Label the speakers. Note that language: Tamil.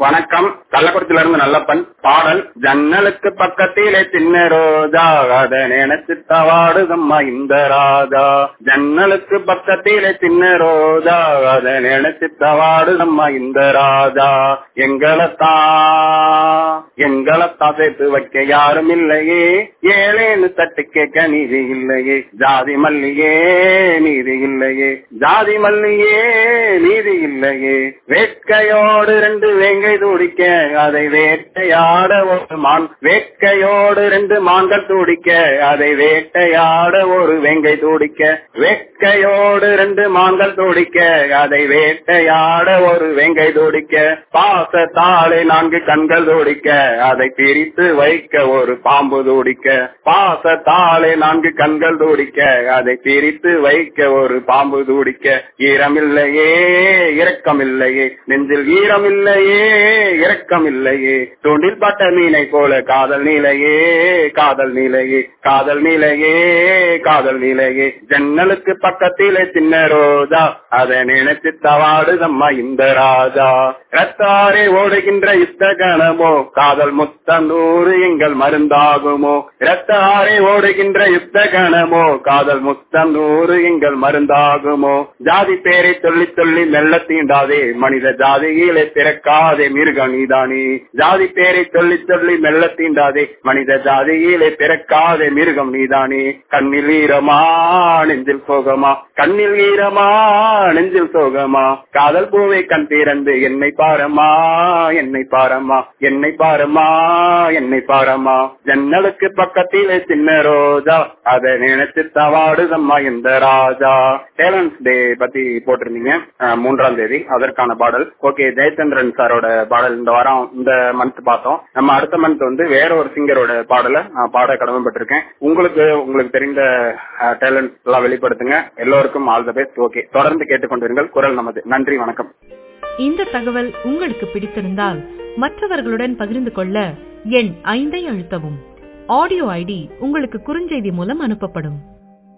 Speaker 1: வணக்கம் கள்ளக்குறிச்சியில இருந்து நல்லப்பன் பாடல் ஜன்னலுக்கு பக்கத்திலே சின்ன ரோஜா அத நினைச்சு தவாடுதம்மா இந்த ராஜா ஜன்னலுக்கு பக்கத்திலே சின்ன ரோஜா அத நினைச்சு தவாடுதம்மா இந்த ராஜா எங்களைத்தான் எங்களைத்தான் சேர்த்து வைக்க யாரும் இல்லையே ஏழேன்னு தட்டு கேட்க நீதி இல்லையே ஜாதி மல்லியே நீதி இல்லையே ஜாதி மல்லியே நீதி இல்லையே வேட்கையோடு ரெண்டு வேங்கை துடிக்க அதை வேட்டையாட ஒரு மான் வேட்கையோடு ரெண்டு மான்கள் துடிக்க அதை வேட்டையாட ஒரு வேங்கை துடிக்க வேட்கையோடு ரெண்டு மான்கள் துடிக்க அதை வேட்டையாட ஒரு வேங்கை துடிக்க பாசத்தாலே நான்கு கண்கள் துடிக்க அதை பிரித்து வைக்க ஒரு பாம்பு துடிக்க பாசத்தாலே நான்கு கண்கள் துடிக்க அதை பிரித்து வைக்க ஒரு பாம்பு துடிக்க ஈரமில்லையே இரக்கமில்லையே நெஞ்சில் ஈரமில்லையே இரக்கமில்லையே தூண்டில் பட்ட மீனை போல காதல் நீலையே காதல் நீலையே காதல் நீலையே காதல் நீலையே ஜன்னலுக்கு பக்கத்திலே சின்ன ரோஜா அதை நினைச்சு தவாடுதம்மா இந்த ராஜா ரத்தாரே ஓடுகின்ற யுத்த கணமோ காதல் முத்தம் நூறு எங்கள் மருந்தாகுமோ ரத்தாரே ஓடுகின்ற யுத்த கணமோ காதல் முத்தம் நூறு எங்கள் மருந்தாகுமோ ஜாதி பேரை சொல்லி சொல்லி மெல்ல தீண்டாதே மனித ஜாதியிலே பிறக்காதே மிருக நீதானே ஜாதி பேரை சொல்லி சொல்லி மெல்ல தீண்டாதே மனித ஜாதியிலே பிறக்காதே மிருகம் நீதானே கண்ணில் ஈரமா நெஞ்சில் சோகமா கண்ணில் ஈரமா நெஞ்சில் சோகமா காதல் பூவை கண் திறந்து என்னை பாரமா என்னை பாரமா என்னை பாரமா என்னை பாரமா ஜன்னலுக்கு பக்கத்திலே சின்ன ரோஜா அதை நினைச்சு தவாடுதம்மா இந்த ராஜா டேலன்ஸ் டே பத்தி போட்டிருந்தீங்க அஹ், மூன்றாம் தேதி அதற்கான பாடல் ஓகே ஜெயச்சந்திரன் சாரோட பாடல் இந்த வாரம் இந்த மந்த் பார்த்தோம் நம்ம அடுத்த மந்த் வந்து வேற ஒரு சிங்கரோட பாடலை நான் பாட கடமைப்பட்டிருக்கேன் உங்களுக்கு உங்களுக்கு தெரிந்த டேலண்ட் எல்லாம் வெளிப்படுத்துங்க எல்லோருக்கும் ஆல் த பெஸ்ட் ஓகே தொடர்ந்து கேட்டுக்கொண்டிருங்கள் குரல் நமது நன்றி வணக்கம்
Speaker 2: இந்த தகவல் உங்களுக்கு பிடித்திருந்தால் மற்றவர்களுடன் பகிர்ந்து கொள்ள எண் ஐந்தை அழுத்தவும் ஆடியோ ஐடி உங்களுக்கு குறுஞ்செய்தி மூலம் அனுப்பப்படும்